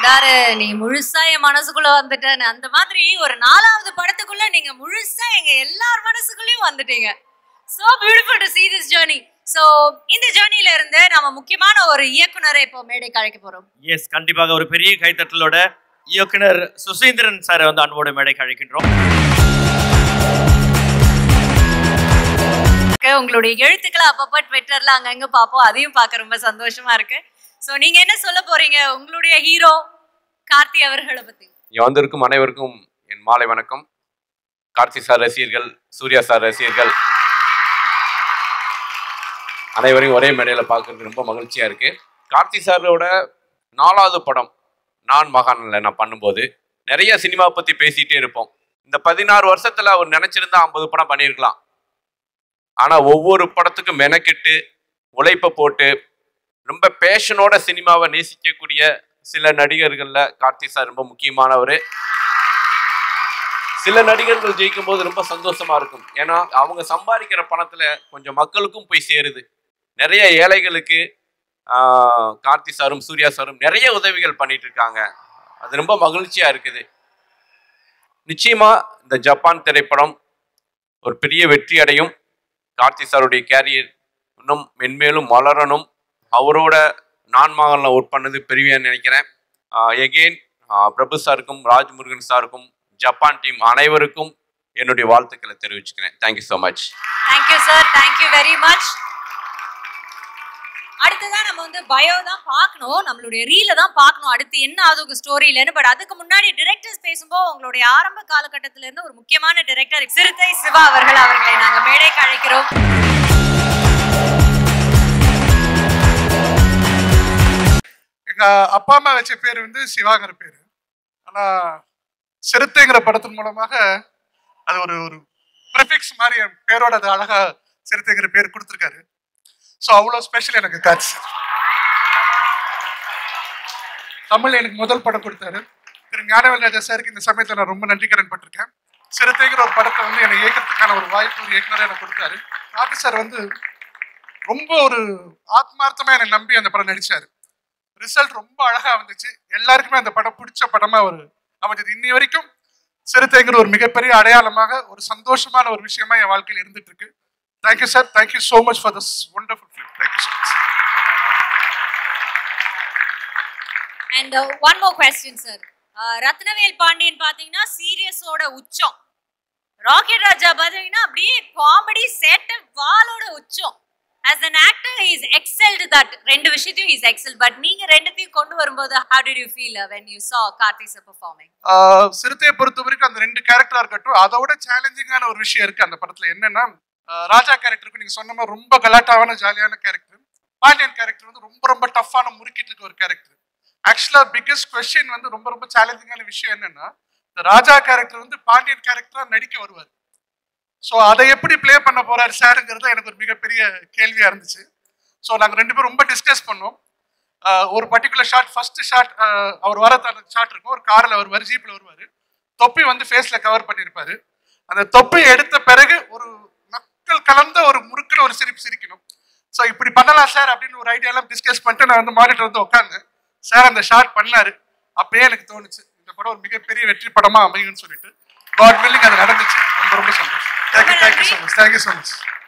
சொல்றாரு நீ முழுசா என் மனசுக்குள்ள வந்துட்டேன்னு அந்த மாதிரி ஒரு நாலாவது படத்துக்குள்ள நீங்க முழுசா எங்க எல்லார் மனசுக்குள்ளயும் வந்துட்டீங்க so beautiful to see this journey so இந்த ஜேர்னில இருந்து நம்ம முக்கியமான ஒரு இயக்குனரை இப்போ மேடைக்கு அழைக்க போறோம் எஸ் கண்டிப்பாக ஒரு பெரிய கைத்தட்டலோட இயக்குனர் சுசீந்திரன் சாரை வந்து அன்போடு மேடைக்கு அழைக்கின்றோம் உங்களுடைய எழுத்துக்களை அப்பப்ப ட்விட்டர்ல அங்கங்க பார்ப்போம் அதையும் பார்க்க ரொம்ப சந்தோஷமா இருக்கு சோ நீங்க என்ன சொல்ல போறீங்க உங்களுடைய ஹீரோ கார்த்தி அவர்களை பத்தி இங்கே வந்திருக்கும் அனைவருக்கும் என் மாலை வணக்கம் கார்த்தி சார் ரசிகர்கள் சூர்யா சார் ரசிகர்கள் அனைவரையும் ஒரே மேடையில் பார்க்கறது ரொம்ப மகிழ்ச்சியாக இருக்கு கார்த்தி சாரோட நாலாவது படம் நான் மகானில் நான் பண்ணும்போது நிறைய சினிமா பற்றி பேசிகிட்டே இருப்போம் இந்த பதினாறு வருஷத்தில் அவர் நினச்சிருந்தா ஐம்பது படம் பண்ணியிருக்கலாம் ஆனால் ஒவ்வொரு படத்துக்கும் மெனக்கெட்டு உழைப்பை போட்டு ரொம்ப பேஷனோட சினிமாவை நேசிக்கக்கூடிய சில நடிகர்களில் கார்த்தி சார் ரொம்ப முக்கியமானவர் சில நடிகர்கள் ஜெயிக்கும் போது ரொம்ப சந்தோஷமா இருக்கும் ஏன்னா அவங்க சம்பாதிக்கிற பணத்துல கொஞ்சம் மக்களுக்கும் போய் சேருது நிறைய ஏழைகளுக்கு ஆஹ், கார்த்தி சாரும் சூர்யா சாரும் நிறைய உதவிகள் பண்ணிட்டு இருக்காங்க அது ரொம்ப மகிழ்ச்சியா இருக்குது நிச்சயமா இந்த ஜப்பான் திரைப்படம் ஒரு பெரிய வெற்றி அடையும் கார்த்தி சாருடைய கேரியர் இன்னும் மென்மேலும் வளரணும் அவரோட நான் மகனில் ஒர்க் பண்ணது பெரியன்னு நினைக்கிறேன் எகெயின் பிரபு சாருக்கும் ராஜ்முருகன் சாருக்கும் ஜப்பான் டீம் அனைவருக்கும் என்னுடைய வாழ்த்துக்களை தெரிவிச்சுக்கிறேன் thank you so much thank you sir thank you very much அடுத்ததான் நம்ம வந்து பயோ தான் பார்க்கணும் நம்மளுடைய ரீல தான் பார்க்கணும் அடுத்து என்ன ஆகுது உங்க ஸ்டோரியிலன்னு பட் அதுக்கு முன்னாடி டிரெக்டர்ஸ் பேசும்போது உங்களுடைய ஆரம்ப காலகட்டத்தில இருந்து ஒரு முக்கியமான டிரெக்டர் சிறுத்தை சிவா அவர்கள் அவர்களை நாங்க மேடைக்கு அழைக்கிறோம் எங்க அப்பா அம்மா வச்ச பேர் வந்து சிவாங்கிற பேர் ஆனா சிறுத்தைங்கிற படத்தின் மூலமாக அது ஒரு ஒரு ப்ரிஃபிக்ஸ் மாதிரி என் பேரோட அது அழகா சிறுத்தைங்கிற பேர் கொடுத்துருக்காரு ஸோ அவ்வளோ ஸ்பெஷல் எனக்கு காட்சி தமிழ் எனக்கு முதல் படம் கொடுத்தாரு திரு ஞானவேல் ராஜா சாருக்கு இந்த சமயத்தில் நான் ரொம்ப நன்றி கடன் பட்டிருக்கேன் சிறுத்தைங்கிற ஒரு படத்தை வந்து என்னை இயக்கிறதுக்கான ஒரு வாய்ப்பு ஒரு இயக்குனரை எனக்கு கொடுத்தாரு காட்டு சார் வந்து ரொம்ப ஒரு ஆத்மார்த்தமா என்னை நம்பி அந்த படம் நடிச்சாரு ரிசல்ட் ரொம்ப அழகா வந்துச்சு எல்லாருக்குமே அந்த படம் பிடிச்ச படமா ஒரு அமைஞ்சது இன்னி வரைக்கும் சிறுத்தைங்கிற ஒரு மிகப்பெரிய அடையாளமாக ஒரு சந்தோஷமான ஒரு விஷயமா என் வாழ்க்கையில் இருந்துட்டு இருக்கு thank you sir thank you so much for this wonderful film thank you so much and one more question sir Rathnavel Pandian பாத்தீங்கன்னா சீரியஸோட உச்சம் ராக்கெட் ராஜா பாத்தீங்கன்னா அப்படியே காமெடி சேட்ட வாலோட உச்சம் as an actor he is excelled that ரெண்டு விஷயத்தையும் இஸ் எக்ஸல் பட் நீங்க ரெண்டுத்தையும் கொண்டு வரும்போது how did you feel uh, when you saw Karthi sir performing ஆஹ் சிறுத்தையை பொறுத்த வரைக்கும் அந்த ரெண்டு கேரக்டரா இருக்கட்டும் அதோட சேலஞ்சிங்கான ஒரு விஷயம் இருக்கு அந்த படத்துல என்னன்னா ஆஹ் ராஜா கேரக்டருக்கு நீங்க சொன்ன மாதிரி ரொம்ப கலாட்டாவான ஜாலியான கேரக்டர் பாண்டியன் கேரக்டர் வந்து ரொம்ப ரொம்ப டஃப்பான முறுக்கிட்டு இருக்க ஒரு கேரக்டர் ஆக்சுவலா பிக்கஸ்ட் கொஸ்டின் வந்து ரொம்ப ரொம்ப சேலஞ்சிங்கான விஷயம் என்னன்னா இந்த ராஜா கேரக்டர் வந்து பாண்டியன் கேரக்டரா நடிக்க வருவார் ஸோ அதை எப்படி ப்ளே பண்ண போறாரு சாருங்கிறது எனக்கு ஒரு மிகப்பெரிய கேள்வியா இருந்துச்சு ஸோ நாங்கள் ரெண்டு பேரும் ரொம்ப டிஸ்கஸ் பண்ணோம் ஆஹ் ஒரு பர்டிகுலர் ஷாட் ஃபர்ஸ்ட் ஷாட் அவர் வர ஷாட் இருக்கும் ஒரு காரில் வருவார் ஜீப்பில் வருவார் தொப்பி வந்து ஃபேஸில் கவர் பண்ணியிருப்பாரு அந்த தொப்பி எடுத்த பிறகு ஒரு நக்கல் கலந்த ஒரு முறுக்கில் ஒரு சிரிப்பு சிரிக்கணும் ஸோ இப்படி பண்ணலாம் சார் அப்படின்னு ஒரு ஐடியாலாம் டிஸ்கஸ் பண்ணிட்டு நான் வந்து மானிட்டர் வந்து உட்காந்து சார் அந்த ஷாட் பண்ணாரு அப்பயே எனக்கு தோணுச்சு இந்த படம் ஒரு மிகப்பெரிய வெற்றி படமா அமையும்னு சொல்லிட்டு காட் வில்லிங் அது நடந்துச்சு ரொம்ப ரொம்ப சந்தோஷம் thank you thank you so much thank you so much